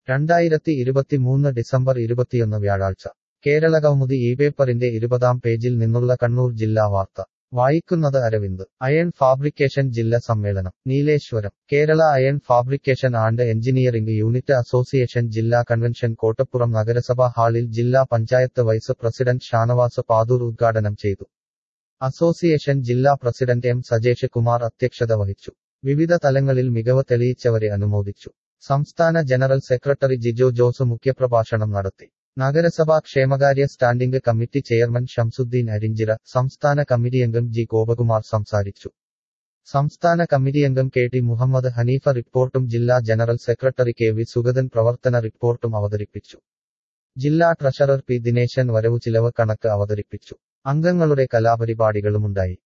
രണ്ടായിരത്തി ഇരുപത്തിമൂന്ന് ഡിസംബർ ഇരുപത്തിയൊന്ന് വ്യാഴാഴ്ച കേരളകൗമുദി ഈ പേപ്പറിന്റെ ഇരുപതാം പേജിൽ നിന്നുള്ള കണ്ണൂർ ജില്ലാ വാർത്ത വായിക്കുന്നത് അരവിന്ദ് അയൺ ഫാബ്രിക്കേഷൻ ജില്ലാ സമ്മേളനം Nileshwaram Kerala iron fabrication and engineering unit association ജില്ലാ കൺവെൻഷൻ കോട്ടപ്പുറം നഗരസഭാ ഹാളിൽ ജില്ലാ പഞ്ചായത്ത് വൈസ് പ്രസിഡന്റ് ഷാനവാസ് പാതൂർ ഉദ്ഘാടനം ചെയ്തു അസോസിയേഷൻ ജില്ലാ പ്രസിഡന്റ് എം സജേഷ് കുമാർ അധ്യക്ഷത വഹിച്ചു വിവിധ തലങ്ങളിൽ മികവ് തെളിയിച്ചവരെ അനുമോദിച്ചു സംസ്ഥാന ജനറൽ സെക്രട്ടറി ജിജോ ജോസ് മുഖ്യപ്രഭാഷണം നടത്തി നഗരസഭാ ക്ഷേമകാര്യ standing committee chairman Shamsuddin Arinchira സംസ്ഥാന കമ്മിറ്റിയംഗം ജി ഗോപകുമാർ സംസാരിച്ചു സംസ്ഥാന കമ്മിറ്റിയംഗം കെ ടി മുഹമ്മദ് ഹനീഫ റിപ്പോർട്ടും ജില്ലാ general secretary K V Sugathan പ്രവർത്തന റിപ്പോർട്ടും അവതരിപ്പിച്ചു ജില്ലാ ട്രഷറർ പി ദിനേശൻ വരവു ചിലവ് കണക്ക് അവതരിപ്പിച്ചു അംഗങ്ങളുടെ കലാപരിപാടികളുമുണ്ടായി